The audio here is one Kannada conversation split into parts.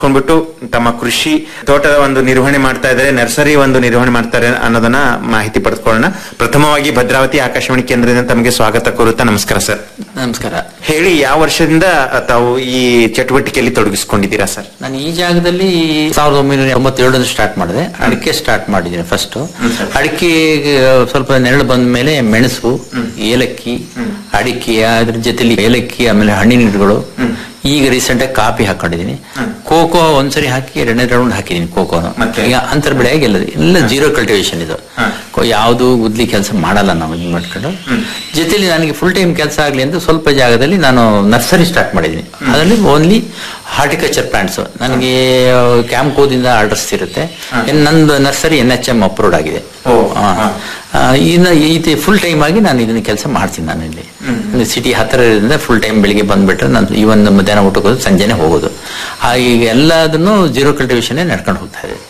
ಕೊಂಡ್ಬಿಟ್ಟು ತಮ್ಮ ಕೃಷಿ ತೋಟದ ಒಂದು ನಿರ್ವಹಣೆ ಮಾಡ್ತಾ ಇದ್ದಾರೆ ನರ್ಸರಿ ಒಂದು ನಿರ್ವಹಣೆ ಮಾಡ್ತಾರೆ ಅನ್ನೋದನ್ನ ಮಾಹಿತಿ ಪಡೆದುಕೊಳ್ಳೋಣ ಪ್ರಥಮವಾಗಿ ಭದ್ರಾವತಿ ಆಕಾಶವಾಣಿ ಕೇಂದ್ರದಿಂದ ತಮಗೆ ಸ್ವಾಗತ ಕೋರುತ್ತಾ ನಮಸ್ಕಾರ ಸರ್ ನಮಸ್ಕಾರ ಹೇಳಿ ಯಾವ ವರ್ಷದಿಂದ ತಾವು ಈ ಚಟುವಟಿಕೆಯಲ್ಲಿ ತೊಡಗಿಸಿಕೊಂಡಿದ್ದೀರಾ ಸರ್ ನಾನು ಈ ಜಾಗದಲ್ಲಿ ಸಾವಿರದ ಒಂಬೈನೂರ ತೊಂಬತ್ತೇಳರಲ್ಲಿ ಸ್ಟಾರ್ಟ್ ಮಾಡಿದೆ ಅಡಿಕೆ ಸ್ಟಾರ್ಟ್ ಮಾಡಿದ್ದೀನಿ ಫಸ್ಟ್ ಅಡಿಕೆ ಸ್ವಲ್ಪ ನೆರಳು ಬಂದ ಮೇಲೆ ಮೆಣಸು ಏಲಕ್ಕಿ ಅಡಿಕೆ ಅದ್ರ ಜೊತೆಲಿ ಏಲಕ್ಕಿ ಆಮೇಲೆ ಹಣ್ಣಿನ ಗಿಡಗಳು ಈಗ ರೀಸೆಂಟ್ ಆಗಿ ಕಾಫಿ ಹಾಕೊಂಡಿದ್ದೀನಿ ಕೋಕೋ ಒಂದ್ಸರಿ ಹಾಕಿ ಎರಡನೇ ರೌಂಡ್ ಹಾಕಿದ್ದೀನಿ ಕೋಕೋನು ಮತ್ತೆ? ಈಗ ಅಂತರ್ ಬೆಳೆಯಾಗಿ ಎಲ್ಲ ಎಲ್ಲ ಜೀರೋ ಕಲ್ಟಿವೇಶನ್ ಇದು ಕೊ- ಯಾವುದು ಗುದ್ಲಿ ಕೆಲಸ ಮಾಡಲ್ಲ ನಾವು ಇದು ಮಾಡ್ಕೊಂಡು ಜೊತೆಲಿ ನನಗೆ ಫುಲ್ ಟೈಮ್ ಕೆಲಸ ಆಗಲಿ ಅಂತ ಸ್ವಲ್ಪ ಜಾಗದಲ್ಲಿ ನಾನು ನರ್ಸರಿ ಸ್ಟಾರ್ಟ್ ಮಾಡಿದ್ದೀನಿ ಅದರಲ್ಲಿ ಓನ್ಲಿ ಹಾರ್ಟಿಕಲ್ಚರ್ ಪ್ಲಾಂಟ್ಸ್ ನನಗೆ ಕ್ಯಾಂಪ್ಕೋದಿಂದ ಆರ್ಡರ್ಸ್ ಇರುತ್ತೆ ಎನ್- ನಂದು nursery N H M approved ಆಗಿದೆ ಓ, ಆ, ಆ, ಇನ್ನು ಇದು ಫುಲ್ ಟೈಮ್ ಆಗಿ ನಾನು ಇದನ್ನ ಕೆಲಸ ಮಾಡ್ತೀನಿ ನಾನು ಇಲ್ಲಿ ಸಿಟಿ ಹತ್ತಿರ ಇರೋದ್ರಿಂದ ಫುಲ್ ಟೈಮ್ ಬೆಳಿಗ್ಗೆ ಬಂದ್ಬಿಟ್ರೆ ನಾನು ಇವನ್ ಮಧ್ಯಾಹ್ನ ಊಟಕ್ಕೆ ಹೋಗೋದು ಸಂಜೆನೆ ಹೋಗೋದು ಆ, ಈಗ ಎಲ್ಲದನ್ನು ಜೀರೋ ಕಲ್ಟಿವೇಶನ್ ನಡ್ಕೊಂಡು ಹೋಗ್ತಾ ಇದೆ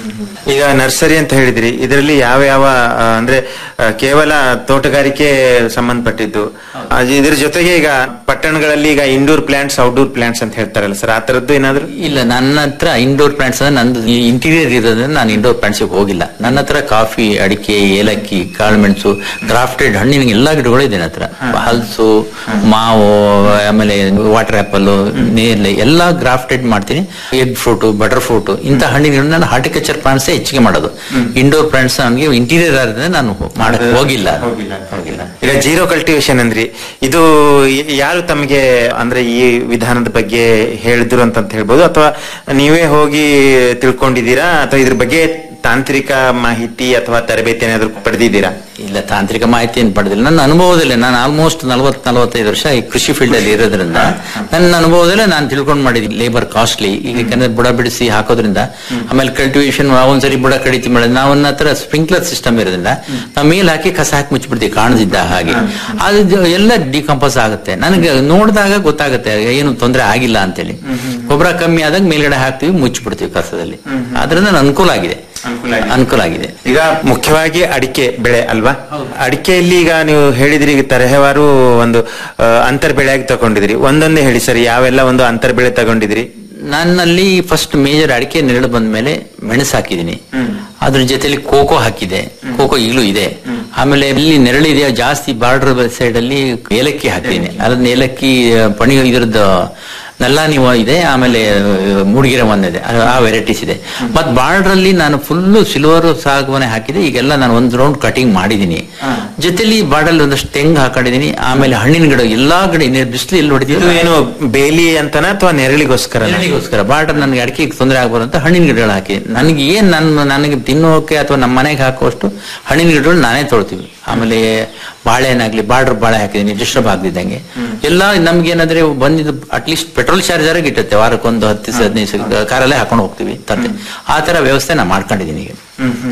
ಈಗ ನರ್ಸರಿ ಅಂತ ಹೇಳಿದ್ರಿ ಇದರಲ್ಲಿ ಯಾವ ಯಾವ ಆ, ಅಂದ್ರೆ ಆ, ಕೇವಲ ತೋಟಗಾರಿಕೆ ಸಂಬಂಧಪಟ್ಟಿದ್ದು ಆ, ಇದ್ರ ಜೊತೆಗೆ ಈಗ ಪಟ್ಟಣಗಳಲ್ಲಿ ಈಗ ಇಂಡೋರ್ ಪ್ಲಾಂಟ್ಸ್ ಔಟ್ಡೋರ್ ಪ್ಲಾಂಟ್ಸ್ ಅಂತ ಹೇಳ್ತಾರಲ್ಲ ಸರ್ ಆ ತರದ್ದು ಏನಾದ್ರು ಇಲ್ಲ ನನ್ನ ಹತ್ರ ಇಂಡೋರ್ ಪ್ಲಾಂಟ್ಸ್ ಅಂದ್ರೆ ನಂದು ಇಂಟೀರಿಯರ್ ಇರೋದ್ರಿಂದ ನಾನು ಇಂಡೋರ್ ಪ್ಲಾಂಟ್ಸ್ ಹೋಗಿಲ್ಲ ನನ್ನ ಹತ್ರ ಕಾಫಿ ಅಡಿಕೆ ಏಲಕ್ಕಿ ಕಾಳುಮೆಣಸು ಗ್ರಾಫ್ಟೆಡ್ ಹಣ್ಣಿನ ಎಲ್ಲಾ ಗಿಡಗಳು ಇದೆ ನನ್ನ ಹತ್ರ ಹಲಸು ಮಾವು ಆಮೇಲೆ ವಾಟರ್ ಆಪಲ್ ನೇರಳೆ ಎಲ್ಲಾ ಗ್ರಾಫ್ಟೆಡ್ ಮಾಡ್ತೀನಿ ಎಗ್ ಫ್ರೂಟ್ ಬಟರ್ ಫ್ರೂಟ್ ಇಂಥ ಹಣ್ಣಿನ ನಾನು ಹಾರ್ಟಿಕಲ್ಚರ್ ಪ್ಲಾಂಟ್ಸ್ ಹೆಚ್ಚಿಗೆ ಮಾಡೋದು ಇಂಡೋರ್ ಪ್ಲಾಂಟ್ಸ್ ನನಗೆ ಇಂಟೀರಿಯರ್ ಆದ್ರಿಂದ ನಾನು ಮಾಡಕ್ ಹೋಗಿಲ್ಲ ಹೋಗಿಲ್ಲ ಈಗ ಜೀರೋ ಕಲ್ಟಿವೇಶನ್ ಅಂದ್ರಿ ಇದು ಯ- ಯಾರು ತಮಗೆ ಅಂದ್ರೆ ಈ ವಿಧಾನದ ಬಗ್ಗೆ ಹೇಳಿದ್ರು ಅಂತ ಹೇಳ್ಬೋದು ಅಥವಾ ನೀವೇ ಹೋಗಿ ತಿಳ್ಕೊಂಡಿದ್ದೀರಾ ಅಥವಾ ಇದ್ರ ಬಗ್ಗೆ ತಾಂತ್ರಿಕ ಮಾಹಿತಿ ಅಥವಾ ತರಬೇತಿ ಏನಾದ್ರು ಪಡೆದಿದ್ದೀರಾ ಇಲ್ಲ ತಾಂತ್ರಿಕ ಮಾಹಿತಿ ಏನು ಪಡೆದಿಲ್ಲ ನನ್ನ ಅನುಭವದಲ್ಲೇ ನಾನು ಆಲ್ಮೋಸ್ಟ್ ನಲವತ್ ನಲವತ್ತೈದು ವರ್ಷ ಈ ಕೃಷಿ ಫೀಲ್ಡ್ ಅಲ್ಲಿ ಇರೋದ್ರಿಂದ ನನ್ನ ಅನುಭವದಲ್ಲೇ ನಾನು ತಿಳ್ಕೊಂಡು ಮಾಡಿದ್ದೀನಿ ಲೇಬರ್ ಕಾಸ್ಟ್ಲಿ ಈಗ ಯಾಕಂದ್ರೆ ಬುಡ ಬಿಡಿಸಿ ಹಾಕೋದ್ರಿಂದ ಆಮೇಲೆ ಕಲ್ಟಿವೇಶನ್ ಒಂದ್ಸರಿ ಬುಡ ಕಡಿತಿ ಮಾಡಿದ್ರೆ ನಾವು ನನ್ನ ಹತ್ರ ಸ್ಪ್ರಿಂಕ್ಲರ್ ಸಿಸ್ಟಮ್ ಇರೋದ್ರಿಂದ ನಾವು ಮೇಲ್ ಹಾಕಿ ಕಸ ಹಾಕಿ ಮುಚ್ಚಿಬಿಡ್ತೀವಿ ಕಾಣದಿದ್ದ ಹಾಗೆ ಅದು ಜ- ಎಲ್ಲ ಡಿಕಂಪೋಸ್ ಆಗುತ್ತೆ ನನಗೆ ನೋಡಿದಾಗ ಗೊತ್ತಾಗುತ್ತೆ ಏನು ತೊಂದರೆ ಆಗಿಲ್ಲ ಅಂತೇಳಿ ಗೊಬ್ಬರ ಕಮ್ಮಿ ಆದಾಗ ಮೇಲ್ಗಡೆ ಹಾಕ್ತಿವಿ ಮುಚ್ಚಿಬಿಡ್ತೀವಿ ಕಸದಲ್ಲಿ ಅದರಿಂದ ನನ್ನ ಅನುಕೂಲ ಆಗಿದೆ ಅನುಕೂಲ ಆಗಿದೆ ಈಗ ಮುಖ್ಯವಾಗಿ ಅಡಿಕೆ ಬೆಳೆ ಅಲ್ವಾ ಅಡಿಕೆಯಲ್ಲಿ ಈಗ ನೀವು ಹೇಳಿದ್ರಿ ಈಗ ತರಹೇವಾರು ಒಂದು ಆ, ಅಂತರ್ ಬೆಳೆಯಾಗಿ ತಗೊಂಡಿದ್ರಿ ಒಂದೊಂದೇ ಹೇಳಿ ಸರ್ ಯಾವೆಲ್ಲ ಒಂದು ಅಂತರ್ ಬೆಳೆ ತಗೊಂಡಿದ್ರಿ ನನ್ನಲ್ಲಿ ಫಸ್ಟ್ ಮೇಜರ್ ಅಡಿಕೆ ನೆರಳು ಬಂದ ಮೇಲೆ ಮೆಣಸು ಹಾಕಿದ್ದೀನಿ ಅದ್ರ ಜೊತೆಲಿ ಕೋಕೋ ಹಾಕಿದೆ ಕೋಕೋ ಈಗಲೂ ಇದೆ ಆಮೇಲೆ ಇಲ್ಲಿ ನೆರಳಿದೆ ಜಾಸ್ತಿ ಬಾರ್ಡರ್ ಸೈಡ್ ಅಲ್ಲಿ ಏಲಕ್ಕಿ ಹಾಕಿದ್ದೀನಿ ಅದನ್ನ ಏಲಕ್ಕಿ ಆ, ಪಣಿ ಇದ್ರದ್ದು ನಲ್ಲ ನೀವು ಇದೆ ಆಮೇಲೆ ಆ, ಮೂಡಿಗೆರೆ ಒಂದಿದೆ ಆ- ಆ ವೆರೈಟೀಸ್ ಇದೆ ಮತ್ ಬಾರ್ಡರ್ ಅಲ್ಲಿ ನಾನು ಫುಲ್ಲು ಸಿಲ್ವರ್ ಸಾಗುವನೆ ಹಾಕಿದೆ ಈಗೆಲ್ಲ ನಾನು ಒಂದು ರೌಂಡ್ ಕಟಿಂಗ್ ಮಾಡಿದ್ದೀನಿ ಜೊತೆಲಿ ಬಾರ್ಡರ್ ಒಂದಷ್ಟು ತೆಂಗು ಹಾಕೊಂಡಿದ್ದೀನಿ ಆಮೇಲೆ ಹಣ್ಣಿನ ಗಿಡ ಎಲ್ಲಾ ಗಿಡ ಬಿಸಿಲು ಎಲ್ಲಿ ಇದು ಹೊಡಿತೀವಿ ಏನು ಬೇಲಿ ಅಂತನಾ ಅಥವಾ ನೆರಳಿಗೋಸ್ಕರ ನೆರಳಿಗೋಸ್ಕರ ಬಾರ್ಡರ್ ನನಗೆ ಅಡಿಕೆ ತೊಂದರೆ ಆಗ್ಬಾರ್ದು ಅಂತ ಹಣ್ಣಿನ ಗಿಡಗಳು ಹಾಕಿ ನನಗೆ ಏನ್ ನನ್ನ ನನಗೆ ತಿನ್ನೋಕೆ ಅಥವಾ ನಮ್ಮ ಮನೆಗೆ ಹಾಕುವಷ್ಟು ಹಣ್ಣಿನ ಗಿಡಗಳು ನಾನೇ ತೊಳ್ತೀವಿ ಆಮೇಲೆ ಬಾಳೆಹಣ್ಣಾಗ್ಲಿ ಬಾರ್ಡರ್ ಬಾಳೆ ಹಾಕಿದ್ದೀನಿ ಡಿಸ್ಟರ್ಬ್ ಆಗದಿದ್ದಂಗೆ ಎಲ್ಲ ನಮ್ಗೆ ಏನಂದ್ರೆ ಬಂದಿದ್ದು ಅಟ್ಲೀಸ್ಟ್ ಪೆಟ್ರೋಲ್ ಚಾರ್ಜರ್ ಇಟ್ಟತ್ತೆ ವಾರಕ್ಕೊಂದು ಹತ್ತು ದಿವಸ ಹದಿನೈದು ದಿವಸ ಕಾರಲ್ಲೇ ಹಾಕೊಂಡು ಹೋಗ್ತೀವಿ ತರ್ತೆ ಆ ತರ ವ್ಯವಸ್ಥೆ ನಾ ಮಾಡ್ಕೊಂಡಿದ್ದೀನಿ ಈಗ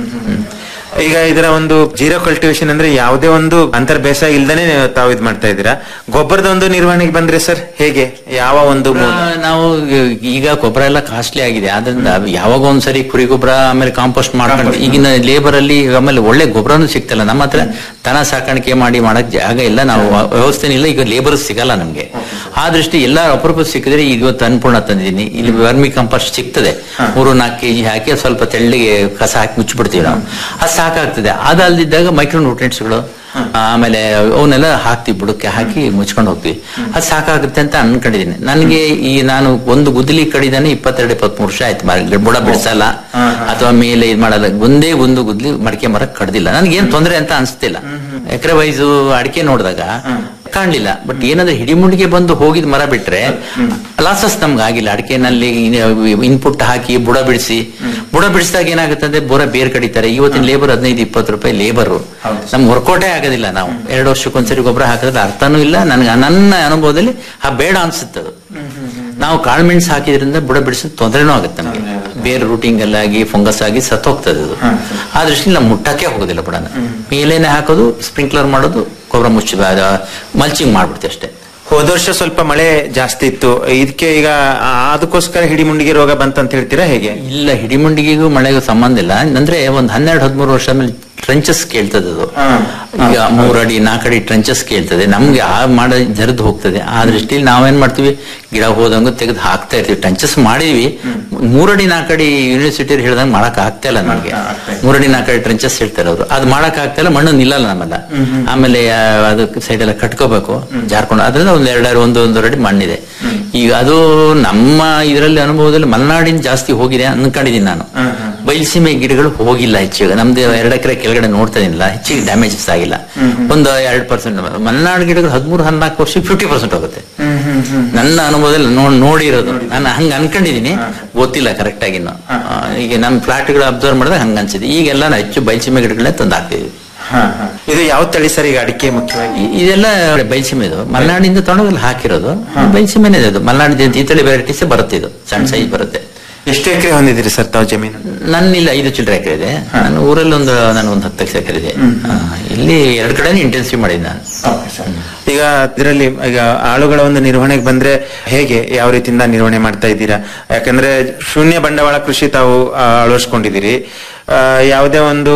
ಈಗ ಇದರ ಒಂದು ಜೀರೋ ಕಲ್ಟಿವೇಶನ್ ಅಂದ್ರೆ ಯಾವುದೇ ಒಂದು ಅಂತರ್ ಬೇಸಾಯ ಇಲ್ದೇನೆ ತಾವು ಇದ್ ಮಾಡ್ತಾ ಇದ್ದೀರಾ ಗೊಬ್ಬರದ ಒಂದು ನಿರ್ವಹಣೆಗೆ ಬಂದ್ರೆ ಸರ್ ಹೇಗೆ ಯಾವ ಒಂದು ಮೂಲ? ಆ, ನಾವು ಈಗ ಗೊಬ್ಬರ ಎಲ್ಲ ಕಾಸ್ಟ್ಲಿ ಆಗಿದೆ ಆದ್ರಿಂದ ಯಾವಾಗ ಒಂದ್ಸರಿ ಕುರಿ ಗೊಬ್ಬರ ಆಮೇಲೆ ಕಾಂಪೋಸ್ಟ್ ಮಾಡ್ಕೊಂಡು ಈಗಿನ ಲೇಬರ್ ಅಲ್ಲಿ ಆಮೇಲೆ ಒಳ್ಳೆ ಗೊಬ್ಬರನು ಸಿಗ್ತಲ್ಲ ನಮ್ಮ ಹತ್ರ ದನ ಸಾಕಾಣಿಕೆ ಮಾಡಿ ಮಾಡಕ್ ಜಾಗ ಇಲ್ಲ ನಾವು ವ್ಯವಸ್ಥೆ ಇಲ್ಲ ಈಗ ಲೇಬರ್ ಸಿಗಲ್ಲ ನಮ್ಗೆ ಆ ದೃಷ್ಟಿ ಎಲ್ಲ ಅಪರೂಪ ಸಿಕ್ಕಿದ್ರೆ ಈಗ ಇವತ್ತು ಅನ್ಪೂರ್ಣ ತಂದಿದ್ದೀನಿ ಇಲ್ಲಿ ವರ್ಮಿ ಕಾಂಪೋಸ್ಟ್ ಸಿಗ್ತದೆ ಮೂರು ನಾಲ್ಕು ಕೆಜಿ ಹಾಕಿ ಸ್ವಲ್ಪ ತೆಳ್ಳಿಗೆ ಕಸ ಹಾಕಿ ಮುಚ್ಚಿಬಿಡ್ತೀವಿ ನಾವು ಅದು ಸಾಕಾಗ್ತದೆ ಅದಲ್ದಿದ್ದಾಗ ಮೈಕ್ರೋ ನ್ಯೂಟ್ರಿಯೆಂಟ್ಸ್ಗಳು ಆಮೇಲೆ ಅವನ್ನೆಲ್ಲ ಹಾಕ್ತಿವಿ ಬುಡಕ್ಕೆ ಹಾಕಿ ಮುಚ್ಕೊಂಡು ಹೋಗ್ತೀವಿ ಅದು ಸಾಕಾಗುತ್ತೆ ಅಂತ ಅನ್ಕೊಂಡಿದ್ದೀನಿ ನನಗೆ ಈ ನಾನು ಒಂದು ಗುದ್ದಲಿ ಕಡಿದಾನೆ ಇಪ್ಪತ್ತೆರಡು ಇಪ್ಪತ್ಮೂರು ವರ್ಷ ಆಯ್ತು ಮರ ಬುಡ ಬಿಡಿಸಲ್ಲ ಅಥವಾ ಮೇಲೆ ಇದು ಮಾಡಲ್ಲ ಒಂದೇ ಒಂದು ಗುದ್ಲಿ ಮಡಿಕೆ ಮರ ಕಡ್ದಿಲ್ಲ ನನಗೇನ್ ತೊಂದರೆ ಅಂತ ಅನ್ಸ್ತಿಲ್ಲ ಎಕರೆ ವೈಸು ಅಡಿಕೆ ನೋಡಿದಾಗ ಕಾಣ್ಲಿಲ್ಲ ಬಟ್ ಏನಂದ್ರೆ ಹಿಡಿಮುಂಡಿಗೆ ಬಂದು ಹೋಗಿದ್ ಮರ ಬಿಟ್ರೆ ಲಾಸಸ್ ನಮ್ಗೆ ಆಗಿಲ್ಲ ಅಡಿಕೆನಲ್ಲಿ ಇನ್ಪುಟ್ ಹಾಕಿ ಬುಡ ಬಿಡಿಸಿ ಬುಡ ಬಿಡಿಸಿದಾಗ ಏನಾಗುತ್ತೆ ಅಂದ್ರೆ ಬುಡ ಬೇರ್ ಕಡಿತಾರೆ ಇವತ್ತಿನ ಲೇಬರ್ ಹದಿನೈದು ಇಪ್ಪತ್ತು ರೂಪಾಯಿ ಲೇಬರ್ ನಮ್ಗೆ ವರ್ಕೌಟೇ ಆಗೋದಿಲ್ಲ ನಾವು ಎರಡು ವರ್ಷಕ್ಕೊಂದ್ಸರಿ ಗೊಬ್ಬರ ಹಾಕಿದ್ರೆ ಅರ್ಥನೂ ಇಲ್ಲ ನನಗೆ ನನ್ನ ಅನುಭವದಲ್ಲಿ ಆ ಬೇಡ ಅನ್ಸುತ್ತೆ ಅದು ನಾವು ಕಾಳುಮೆಣಸು ಹಾಕಿದ್ರಿಂದ ಬುಡ ಬಿಡಿಸೋದು ತೊಂದರೆನೂ ಆಗುತ್ತೆ ನಮಗೆ ಬೇರೆ ರೂಟಿಂಗ್ ಎಲ್ಲ ಆಗಿ ಫಂಗಸ್ ಆಗಿ ಸತ್ತೋಗ್ತದೆ ಅದು ಆ ದೃಷ್ಟಿಲಿ ನಾವು ಮುಟ್ಟಕ್ಕೆ ಹೋಗೋದಿಲ್ಲ ಬುಡನ ಮೇಲೇನೆ ಹಾಕೋದು ಸ್ಪ್ರಿಂಕ್ಲರ್ ಮಾಡೋದು ಗೊಬ್ಬರ ಮುಚ್ಚಿ ಮಲ್ಚಿಂಗ್ ಮಾಡ್ಬಿಡ್ತೀವಿ ಅಷ್ಟೇ ಹೋದ ವರ್ಷ ಸ್ವಲ್ಪ ಮಳೆ ಜಾಸ್ತಿ ಇತ್ತು ಇದಕ್ಕೆ ಈಗ ಆ- ಅದಕ್ಕೋಸ್ಕರ ಹಿಡಿಮುಂಡಿಗೆ ರೋಗ ಬಂತಂತ ಹೇಳ್ತೀರಾ ಹೇಗೆ ಇಲ್ಲ ಹಿಡಿಮುಂಡಿಗೆಗೂ ಮಳೆಗೂ ಸಂಬಂಧ ಇಲ್ಲ ಅಂದ್ರೆ ಒಂದ್ ಹನ್ನೆರಡು ಹದಿಮೂರು ವರ್ಷ ಮೇಲೆ ಟ್ರಂಚಸ್ ಕೇಳ್ತದೆ ಅದು ಹಾ. ಈಗ ಮೂರಡಿ ನಾಲ್ಕಡಿ ಟ್ರಂಚಸ್ ಕೇಳ್ತದೆ ನಮ್ಗೆ ಆ ಮಾಡ ಜರಿದು ಹೋಗ್ತದೆ ಆ ದೃಷ್ಟಿಲಿ ನಾವೇನ್ ಮಾಡ್ತೀವಿ ಗಿಡ ಹೋದಂಗ ತೆಗೆದು ಹಾಕ್ತಾ ಇರ್ತೀವಿ ಟಂಚಸ್ ಮಾಡಿದ್ವಿ ಮೂರಡಿ ನಾಲ್ಕಡಿ ಯೂನಿವರ್ಸಿಟಿ ಹೇಳ್ದಂಗೆ ಮಾಡಕ್ ಆಗ್ತಾ ಇಲ್ಲ ನಮ್ಗೆ ಆಗ್ತಾ ಇಲ್ಲ. ಮೂರಡಿ ನಾಲ್ಕಡಿ ಟ್ರಂಚಸ್ ಹೇಳ್ತಾರೆ ಅವರು ಅದು ಮಾಡಕ್ ಆಗ್ತಾ ಇಲ್ಲ ಮಣ್ಣು ನಿಲ್ಲಲ್ಲ ನಮ್ಮಲ್ಲ ಆಮೇಲೆ ಆ, ಅದು ಸೈಡ್ ಎಲ್ಲ ಕಟ್ಕೋಬೇಕು ಜಾರ್ಕೊಂಡು ಅದರಿಂದ ಒಂದ್ ಎರಡಾರು ಒಂದು ಒಂದು ಅಡಿ ಮಣ್ಣಿದೆ ಈಗ ಅದು ನಮ್ಮ ಇದರಲ್ಲಿ ಅನುಭವದಲ್ಲಿ ಮಲೆನಾಡಿನ ಜಾಸ್ತಿ ಹೋಗಿದೆ ಅನ್ಕೊಂಡಿದ್ದೀನಿ ನಾನು ಬಯಲುಸೀಮೆ ಗಿಡಗಳು ಹೋಗಿಲ್ಲ ಹೆಚ್ಚಿಗೆ ನಮ್ದು ಎರಡು ಎಕರೆ ಕೆಳಗಡೆ ನೋಡ್ತಾ ಇದ್ದಿಲ್ಲ ಹೆಚ್ಚಿಗೆ ಡ್ಯಾಮೇಜಸ್ ಆಗಿಲ್ಲ ಒಂದು ಎರಡು ಪರ್ಸೆಂಟ್ ಮಲೆನಾಡು ಗಿಡಗಳು ಹದಿಮೂರು ಹದಿನಾಲ್ಕು ವರ್ಷ ಫಿಫ್ಟಿ ಪರ್ಸೆಂಟ್ ಹೋಗುತ್ತೆ ನನ್ನ ಅನುಭವದಲ್ಲಿ ನೋಡ್ ನೋಡಿರೋದು ನಾನು ಹಂಗ ಅನ್ಕೊಂಡಿದೀನಿ ಗೊತ್ತಿಲ್ಲ ಕರೆಕ್ಟ್ ಆಗಿ ಇನ್ನು. ಆ, ಈಗ ನಮ್ಮ ಫ್ಲಾಟ್ಗಳು ಅಬ್ಸರ್ವ್ ಮಾಡಿದಾಗ ಹಂಗ ಅನ್ಸಿದೆ ಈಗೆಲ್ಲ ನಾವು ಹೆಚ್ಚು ಬಯಲುಸೀಮೆ ಗಿಡಗಳನ್ನೇ ತಂದು ಹಾಕ್ತಿದ್ವಿ ಹಾ, ಹಾ. ಇದು ಯಾವ ತಳಿ ಸರ್ ಈಗ ಅಡಿಕೆ ಮುಖ್ಯವಾಗಿ ಇ- ಇದೆಲ್ಲ ಬಯಲುಸೀಮೆ ಇದು ಮಲೆನಾಡಿಂದ ತಗೊಂಡೋಗಿ ಹಾಕಿರೋದು ಬಯಲುಸೀಮೆನೇ ಇದು ಮಲೆನಾಡು ಈ ತಳಿ ವೆರೈಟೀಸ್ ಬರುತ್ತೆ ಇದು ಸಣ್ಣ ಸೈಜ್ ಬರುತ್ತೆ ಎಷ್ಟು ಎಕರೆ ಹೊಂದಿದ್ದೀರಿ ಸರ್ ತಾವು ಜಮೀನು ನನ್ನ ಇಲ್ಲಿ ಐದು ಚಿಲ್ಲರೆ ಎಕರೆ ಇದೆ ನನ್ನ ಊರಲ್ಲಿ ಒಂದು ನಾನು ಒಂದು ಹತ್ತು ಲಕ್ಷ ಎಕರೆ ಇದೆ ಆ, ಇಲ್ಲಿ ಎರಡು ಕಡೆ ಇಂಟೆನ್ಸಿವ್ ಮಾಡಿದ್ದೆ ನಾನು ಈಗ ಇದರಲ್ಲಿ ಈಗ ಆಳುಗಳ ಒಂದು ನಿರ್ವಹಣೆಗೆ ಬಂದ್ರೆ ಹೇಗೆ ಯಾವ ರೀತಿಯಿಂದ ನಿರ್ವಹಣೆ ಮಾಡ್ತಾ ಇದ್ದೀರಾ ಯಾಕಂದ್ರೆ ಶೂನ್ಯ ಬಂಡವಾಳ ಕೃಷಿ ತಾವು ಆ, ಅಳವಡಿಸ್ಕೊಂಡಿದ್ದೀರಿ ಆ, ಯಾವುದೇ ಒಂದು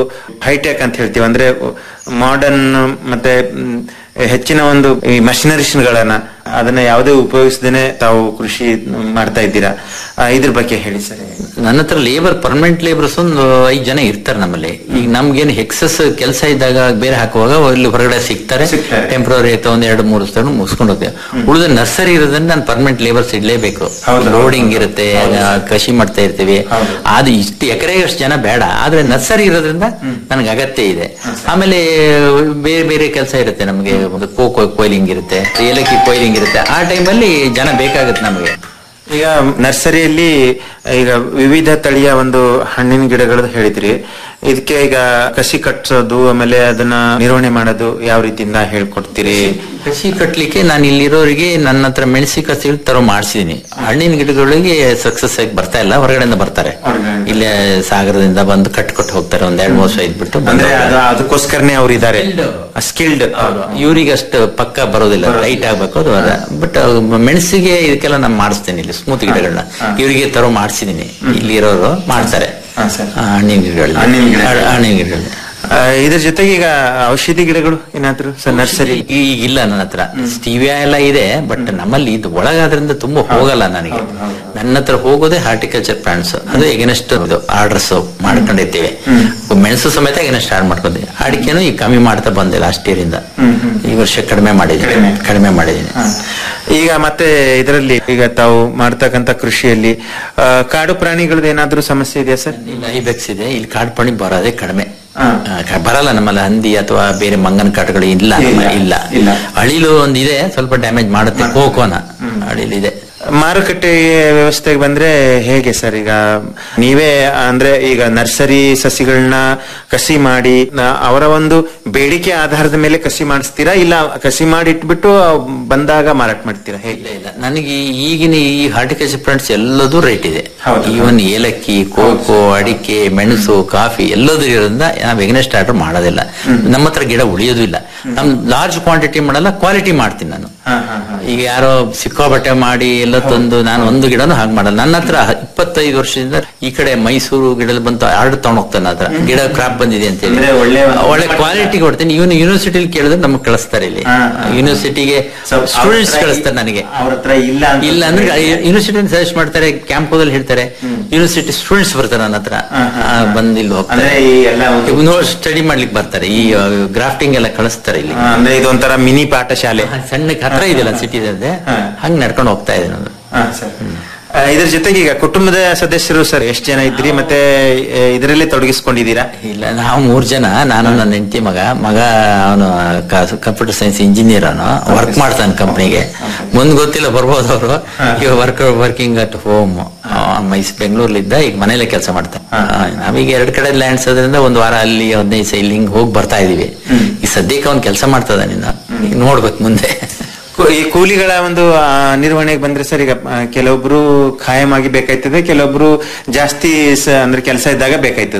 ಹೈಟೆಕ್ ಅಂತ ಹೇಳ್ತೀವಿ ಅಂದ್ರೆ ಮಾಡರ್ನ್ ಮತ್ತೆ ಮ್, ಹೆಚ್ಚಿನ ಒಂದು ಈ ಮಷಿನರೀಸ್ಗಳನ್ನ ಅದನ್ನ ಯಾವುದೇ ಉಪಯೋಗಿಸದೇನೆ ತಾವು ಕೃಷಿ ಮಾಡ್ತಾ ಇದ್ದೀರಾ ಆ, ಇದ್ರ ಬಗ್ಗೆ ಹೇಳಿ ಸರ್ ನನ್ನ ಹತ್ರ ಲೇಬರ್ ಪರ್ಮನೆಂಟ್ ಲೇಬರ್ಸ್ ಒಂದು ಐದು ಜನ ಇರ್ತಾರೆ ನಮ್ಮಲ್ಲಿ ಈಗ ನಮ್ಗೇನು ಎಕ್ಸಸ್ ಕೆಲಸ ಇದ್ದಾಗ ಬೇರೆ ಹಾಕುವಾಗ ಇಲ್ಲಿ ಹೊರಗಡೆ ಸಿಗ್ತಾರೆ ಸಿಗ್ತಾರೆ. ಟೆಂಪ್ರರಿ ಆಯ್ತು ಒಂದ್ ಎರಡು ಮೂರು ಸ್ಥಳ ಮುಗಿಸ್ಕೊಂಡು ಹೋಗ್ತೇವೆ ಉಳಿದ ನರ್ಸರಿ ಇರೋದ್ರಿಂದ ನಾನು ಪರ್ಮನೆಂಟ್ ಲೇಬರ್ಸ್ ಇಡ್ಲೇಬೇಕು ಹೌದು. ಲೋಡಿಂಗ್ ಇರುತ್ತೆ ಆ, ಕೃಷಿ ಮಾಡ್ತಾ ಇರ್ತೀವಿ ಹೌದು. ಅದು ಇಷ್ಟು ಎಕರೆಗೆ ಅಷ್ಟು ಜನ ಬೇಡ ಆದ್ರೆ ನರ್ಸರಿ ಇರೋದ್ರಿಂದ ನನಗೆ ಅಗತ್ಯ ಇದೆ ಆಮೇಲೆ ಬೇರೆ ಬೇರೆ ಕೆಲಸ ಇರುತ್ತೆ ನಮಗೆ ಒಂದು ಕೋಕೋ ಕೊಯ್ಲಿಂಗ್ ಇರುತ್ತೆ ಏಲಕ್ಕಿ ಕೊಯ್ಲಿಂಗ್ ಇರುತ್ತೆ ಆ ಟೈಮಲ್ಲಿ ಜನ ಬೇಕಾಗುತ್ತೆ ನಮಗೆ ಈಗ ನರ್ಸರಿಯಲ್ಲಿ ಈಗ ವಿವಿಧ ತಳಿಯ ಒಂದು ಹಣ್ಣಿನ ಗಿಡಗಳು ಹೇಳಿದ್ರಿ ಇದಕ್ಕೆ ಈಗ ಕಸಿ ಕಟ್ಸೋದು ಆಮೇಲೆ ಅದನ್ನ ನಿರ್ವಹಣೆ ಮಾಡೋದು ಯಾವ ರೀತಿಯಿಂದ ಹೇಳ್ಕೊಡ್ತೀರಿ ಕೃಷಿ ಕಟ್ಲಿಕ್ಕೆ ನಾನು ಇಲ್ಲಿರೋರಿಗೆ ನನ್ನ ಹತ್ರ ಮೆಣಸಿ ಕಸಿ ತರೋ ಮಾಡಿಸಿದೀನಿ ಹಣ್ಣಿನ ಗಿಡಗಳಿಗೆ ಸಕ್ಸಸ್ ಆಗಿ ಬರ್ತಾ ಇಲ್ಲ ಹೊರಗಡೆಯಿಂದ ಬರ್ತಾರೆ ಹೊರಗಡೆ. ಇಲ್ಲೇ ಸಾಗರದಿಂದ ಬಂದು ಕಟ್ ಕೊಟ್ಟು ಹೋಗ್ತಾರೆ ಒಂದ್ ಎರಡ್ ಮೂರು ಸೈಡ್ ಬಿಟ್ಟು ಬಂದು ಅಂದ್ರೆ ಹೋಗ್ತಾರೆ. ಅದು ಅದಕ್ಕೋಸ್ಕರನೇ ಅವ್ರು ಇದ್ದಾರೆ ಸ್ಕಿಲ್ಡ್ ಇವ್ರಿಗೆ ಅಷ್ಟು ಪಕ್ಕ ಬರೋದಿಲ್ಲ ರೈಟ್ ಆಗ್ಬೇಕು ಅದು ಬಟ್ ಮೆಣಸಿಗೆ ಇದಕ್ಕೆಲ್ಲ ನಾನು ಮಾಡಿಸ್ತೇನೆ ಇಲ್ಲಿ ಸ್ಮೂತ್ ಗಿಡಗಳನ್ನ ಇವರಿಗೆ ತರೋ ಮಾಡಿಸಿದೀನಿ ಇಲ್ಲಿ ಇರೋರು ಮಾಡ್ತಾರೆ ಹಾ, ಸರ್. ಆ, ಹಣ್ಣಿನ ಗಿಡಗಳಲ್ಲಿ ಹಣ್ಣಿನ ಗಿಡಗಳು. ಹಣ್ಣಿನ ಗಿಡಗಳಲ್ಲಿ ಇದ್ರ ಜೊತೆಗೆ ಈಗ ಔಷಧಿ ಗಿಡಗಳು ಏನಾದ್ರು ಸರ್ ನರ್ಸರಿ ಈಗ ಇಲ್ಲ ನನ್ನ ಹತ್ರ ಸ್ಟೀವಿಯಾ ಎಲ್ಲ ಇದೆ ಬಟ್ ನಮ್ಮಲ್ಲಿ ಇದು ಒಳಗಾದ್ರಿಂದ ತುಂಬಾ ಹೋಗಲ್ಲ ನನಗೆ ನನ್ನ ಹತ್ರ ಹೋಗೋದೇ ಹಾರ್ಟಿಕಲ್ಚರ್ ಪ್ಲಾಂಟ್ಸ್ ಅದು ಎಗನೆಸ್ಟ್ ಆರ್ಡರ್ಸ್ ಮಾಡ್ಕೊಂಡಿರ್ತೀವಿ ಮೆಣಸು ಸಮೇತ ಎಗನೆಸ್ಟ್ ಆರ್ಡ್ ಮಾಡ್ಕೊಂತೀವಿ ಅಡಿಕೆನೂ ಈಗ ಕಮ್ಮಿ ಮಾಡ್ತಾ ಬಂದೆ ಲಾಸ್ಟ್ ಇಯರ್ ಇಂದ ಈ ವರ್ಷ ಕಡಿಮೆ ಮಾಡಿದ್ದೀನಿ ಕಡಿಮೆ. ಕಡಿಮೆ ಮಾಡಿದ್ದೀನಿ ಈಗ ಮತ್ತೆ ಇದರಲ್ಲಿ ಈಗ ತಾವು ಮಾಡ್ತಕ್ಕಂತ ಕೃಷಿಯಲ್ಲಿ ಆ, ಕಾಡು ಪ್ರಾಣಿಗಳದ್ದು ಏನಾದ್ರೂ ಸಮಸ್ಯೆ ಇದೆಯಾ ಸರ್ ಇಲ್ಲಿ ಐಬೆಕ್ಸ್ ಇದೆ ಇಲ್ಲಿ ಕಾಡು ಪ್ರಾಣಿ ಬರೋದೇ ಕಡಿಮೆ ಹಾ. ಆ, ಕ- ಬರಲ್ಲ ನಮ್ಮಲ್ಲಿ ಹಂದಿ ಅಥವಾ ಬೇರೆ ಮಂಗನ ಕಾಡುಗಳು ಇಲ್ಲ ಇಲ್ಲ, ನಮ್ಮ- ಇಲ್ಲ ಇಲ್ಲ. ಅಳಿಲು ಒಂದಿದೆ ಸ್ವಲ್ಪ ಡ್ಯಾಮೇಜ್ ಮಾಡುತ್ತೆ ಕೋಕೋನ ಅಳಿಲಿದೆ ಮಾರುಕಟ್ಟೆ ವ್ಯವಸ್ಥೆಗೆ ಬಂದ್ರೆ ಹೇಗೆ ಸರ್ ಈಗ ನೀವೇ ಅಂದ್ರೆ ಈಗ ನರ್ಸರಿ ಸಸಿಗಳನ್ನ ಕಸಿ ಮಾಡಿ ನ- ಅವರ ಒಂದು ಬೇಡಿಕೆ ಆಧಾರದ ಮೇಲೆ ಕಸಿ ಮಾಡಿಸ್ತೀರಾ ಇಲ್ಲ ಕಸಿ ಮಾಡಿ ಇಟ್ಬಿಟ್ಟು ಬಂದಾಗ ಮಾರಾಟ ಮಾಡ್ತೀರಾ ಹೇಗೆ ಇಲ್ಲ ಇಲ್ಲ ನನಗೆ ಈಗಿನ ಈ ಹಾರ್ಟಿಕಲ್ಚರ್ ಪ್ಲಾಂಟ್ಸ್ ಎಲ್ಲದೂ ರೇಟ್ ಇದೆ ಹೌದು. ಈವನ್ ಏಲಕ್ಕಿ ಕೋಕೋ ಅಡಿಕೆ ಮೆಣಸು ಕಾಫಿ ಎಲ್ಲದೂ ಇರೋದ್ರಿಂದ ನಾವು ಎಗ್ನೆಸ್ಟ್ ಆರ್ಡರ್ ಮಾಡೋದಿಲ್ಲ ನಮ್ಮ ಹತ್ರ ಗಿಡ ಉಳಿಯೋದು ಇಲ್ಲ ನಮ್ ಲಾರ್ಜ್ ಕ್ವಾಂಟಿಟಿ ಮಾಡಲ್ಲ ಕ್ವಾಲಿಟಿ ಮಾಡ್ತೀನಿ ನಾನು ಈಗ ಯಾರೋ ಸಿಕ್ಕಾಬಟ್ಟೆ ಮಾಡಿ ಎಲ್ಲ ತಂದು ನಾನು ಒಂದು ಗಿಡನೂ ಹಾಗೆ ಮಾಡಲ್ಲ ನನ್ನ ಹತ್ರ ಇಪ್ಪತ್ತೈದು ವರ್ಷದಿಂದ ಈ ಕಡೆ ಮೈಸೂರು ಗಿಡದಲ್ಲಿ ಬಂತು ಆರ್ಡರ್ ತಗೊಂಡ್ ಹೋಗ್ತಾನೆ ಹತ್ರ ಗಿಡ ಕ್ರಾಪ್ ಬಂದಿದೆ ಅಂತ ಹೇಳಿ ಅಂದ್ರೆ ಒಳ್ಳೆ ಒಂದು- ಒಳ್ಳೆ ಕ್ವಾಲಿಟಿ ಕೊಡ್ತೀನಿ ಇವನು ಯೂನಿವರ್ಸಿಟಿಲಿ ಕೇಳಿದ್ರೆ ನಮ್ಗೆ ಕಳಿಸ್ತಾರೆ ಇಲ್ಲಿ ಹಾ, ಹಾ. ಯೂನಿವರ್ಸಿಟಿಗೆ ಸ್ವಲ್ಪ ಅವ್ರ ಸ್ಟೂಡೆಂಟ್ಸ್ ಹತ್ರ ಕಳಿಸ್ತಾರೆ ನನಗೆ ಅವ್ರ ಹತ್ರ ಇಲ್ಲ ಅಂತ ಇಲ್ಲ ಅಂದ್ರೆ ಯೂನಿವರ್ಸಿಟಿ ಸಜೆಸ್ಟ್ ಮಾಡ್ತಾರೆ ಕ್ಯಾಂಪೋದಲ್ಲಿ ಹೇಳ್ತಾರೆ ಯೂನಿವರ್ಸಿಟಿ ಸ್ಟೂಡೆಂಟ್ಸ್ ಬರ್ತಾರೆ ನನ್ನ ಹತ್ರ ಹಾ, ಹಾ, ಆ, ಬಂದು ಇಲ್ಲಿ ಹೋಗ್ತಾರೆ ಅಂದ್ರೆ ಈ ಎಲ್ಲ ಒಂದು- ಸ್ಟಡಿ ಮಾಡ್ಲಿಕ್ಕೆ ಬರ್ತಾರೆ ಈ ಗ್ರಾಫ್ಟಿಂಗ್ ಎಲ್ಲ ಕಳಿಸ್ತಾರೆ ಇಲ್ಲಿ ಆ, ಅಂದ್ರೆ ಇದೊಂಥರ ಮಿನಿ ಪಾಠಶಾಲೆ ಆ, ಸಣ್ಣ ಹತ್ರ ಇದೆಯಲ್ಲ ಸಿಟಿ ಇದೆ ಹಾ. ಹಂಗ್ ನಡ್ಕೊಂಡು ಹೋಗ್ತಾ ಇದೆ ನಾನು ಹಾ, ಸರ್. ಆ, ಇದ್ರ ಜೊತೆಗೆ ಈಗ ಕುಟುಂಬದ ಸದಸ್ಯರು ಸರ್ ಎಷ್ಟು ಜನ ಇದ್ರಿ ಮತ್ತೆ ಆ, ಇದರಲ್ಲೇ ತೊಡಗಿಸ್ಕೊಂಡಿದ್ದೀರಾ ಇಲ್ಲ ನಾವು ಮೂರ್ ಜನ ನಾನು ನನ್ನ ಹೆಂಡತಿ ಮಗ ಮಗ ಅವನು ಕಂಪ್ಯೂಟರ್ ಸೈನ್ಸ್ ಇಂಜಿನಿಯರ್ ಅವನು ವರ್ಕ್ ಮಾಡ್ತಾನೆ ಕಂಪ್ನಿಗೆ ಮುಂದ್ ಗೊತ್ತಿಲ್ಲ ಬರ್ಬೋದು ಅವರು ಈಗ ವರ್ಕ್ ವರ್ಕಿಂಗ್ ಅಟ್ ಹೋಮ್ ಮೈಸ್ ಬೆಂಗಳೂರಲ್ಲಿದ್ದ ಈಗ ಮನೇಲೆ ಕೆಲಸ ಮಾಡ್ತಾನೆ ಆ, ನಾವೀಗ ಎರಡ್ ಕಡೆ ಲ್ಯಾಂಡ್ಸ್ ಅದರಿಂದ ಒಂದ್ ವಾರ ಅಲ್ಲಿ ಹದಿನೈದು ದಿವಸ ಇಲ್ಲಿ ಹಿಂಗ್ ಹೋಗಿ ಬರ್ತಾ ಇದೀವಿ ಈ ಸದ್ಯಕ್ಕೆ ಅವ್ನು ಕೆಲಸ ಮಾಡ್ತಾ ಇದ್ದಾನೆ ಇನ್ನು. ಈಗ ನೋಡ್ಬೇಕು ಮುಂದೆ ಕು- ಈ ಕೂಲಿಗಳ ಒಂದು ಆ, ನಿರ್ವಹಣೆಗೆ ಬಂದ್ರೆ ಸರ್ ಈಗ ಆ, ಕೆಲವೊಬ್ರು ಖಾಯಮಾಗಿ ಬೇಕಾಯ್ತದೆ ಕೆಲವೊಬ್ರು ಜಾಸ್ತಿ ಸ- ಅಂದ್ರೆ ಕೆಲಸ ಇದ್ದಾಗ ಬೇಕಾಯ್ತದೆ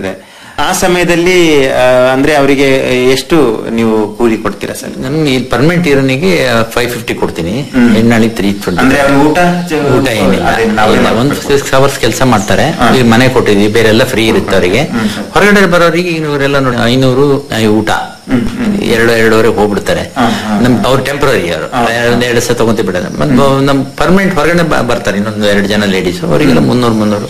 ಆ ಸಮಯದಲ್ಲಿ ಆ, ಅಂದ್ರೆ ಅವರಿಗೆ ಎಷ್ಟು ನೀವು ಕೂಲಿ ಕೊಡ್ತೀರಾ ಸರ್ ನಮ್ಗೆ ಇಲ್ಲಿ ಪರ್ಮನೆಂಟ್ ಇರೋನಿಗೆ ಫೈವ್ ಫಿಫ್ಟಿ ಕೊಡ್ತೀನಿ ಹೆಣ್ಣಾಳಿ ತ್ರೀ ಟ್ವೆಂಟಿ ಅಂದ್ರೆ ಅವ್ರಿಗೆ ಊಟ ಚ- ಊಟ ಏನಿಲ್ಲ ಅದೇನ್ ನಾವೇ ಇಲ್ಲ, ಒಂದು ಮಾಡ್ಕೊಡ್ಬೇಕು. ಸಿಕ್ಸ್ ಅವರ್ಸ್ ಕೆಲಸ ಮಾಡ್ತಾರೆ ಈಗ ಮನೆ ಕೊಟ್ಟಿದ್ವಿ ಬೇರೆಲ್ಲ ಫ್ರೀ ಇರುತ್ತೆ ಅವರಿಗೆ ಹೊರಗಡೆ ಬರೋರಿಗೆ ಇವರೆಲ್ಲ ನೋಡಿ ಐನೂರು ಐ ಊಟ ಎರಡು ಎರಡೂವರೆ ಹೋಗ್ಬಿಡ್ತಾರೆ ನಮ್ ಅವ್ರು ಟೆಂಪ್ರರಿ ಅವರು ಒಂದ್ ಎರಡು ಸಹ ತಗೊಂತಿ ಬಿಡೋದು ನಮ್ ಪರ್ಮನೆಂಟ್ ಹೊರಗಡೆ ಬ- ಬರ್ತಾರೆ ಇನ್ನೊಂದು ಎರಡು ಜನ ಲೇಡೀಸ್ ಅವರಿಗೆಲ್ಲ ಮುನ್ನೂರು ಮುನ್ನೂರು